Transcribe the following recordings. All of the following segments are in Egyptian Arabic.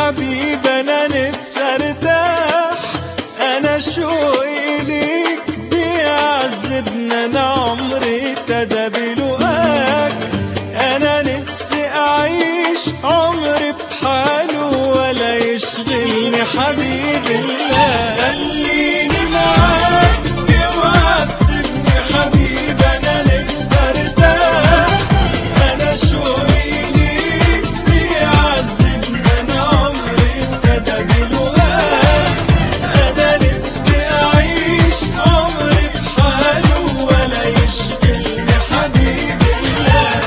حبيب انا نفسي ارتاح انا شوقي ليك بيعذبنا انا عمري ابتدى بلقاك انا نفسي اعيش عمري بحاله ولا يشغلني حبيب الله خليني معاك اوعى تسيبني حبيب انا نفسي ارتاح انا شوقي ليك بيعذبني انا عمري ابتدى بلقاك انا نفسي اعيش عمري بحاله ولا يشغلني حبيب الله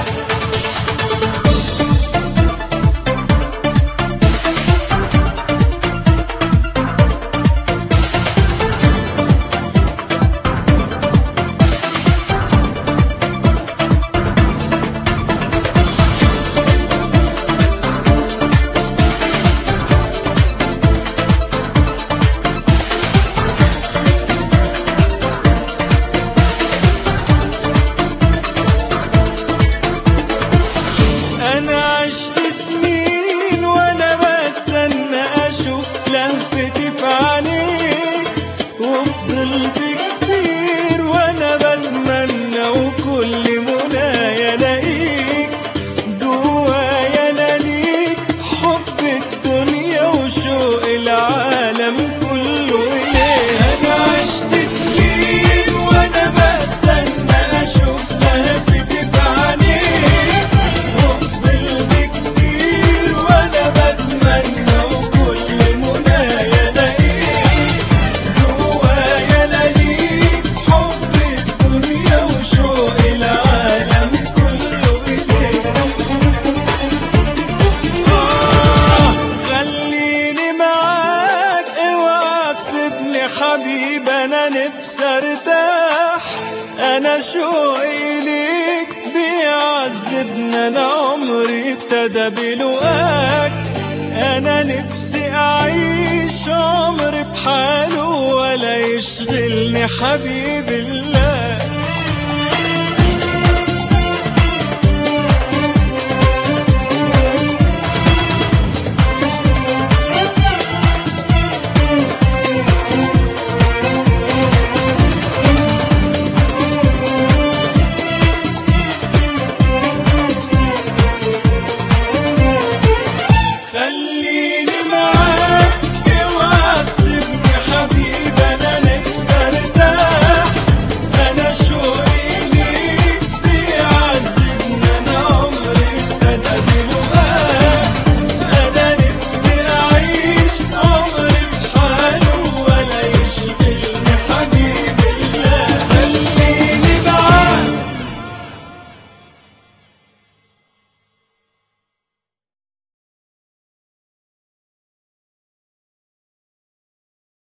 انا عشت سنين وانا بستنى اشوف لهفتي في عينيك وفضلت كتير وانا بتمنى وكل منايا الاقيك جوايا انا ليك حب الدنيا وشوق العالم كله اليك انا عشت سنين وانا بستنى اشوف لهفتي في عينيك وفضلت كتير وانا بتمنى وكل منايا الاقيك جوايا الاقيك حب الدنيا وشوق العالم كله اليك آه خليني معاك اوعى تسيبني حبيب انا نفسي ارتاح انا شوقي ليك بيعذبني انا عمري ابتدى بلقاك انا نفسي اعيش عمري بحاله ولا يشغلني حبيب الله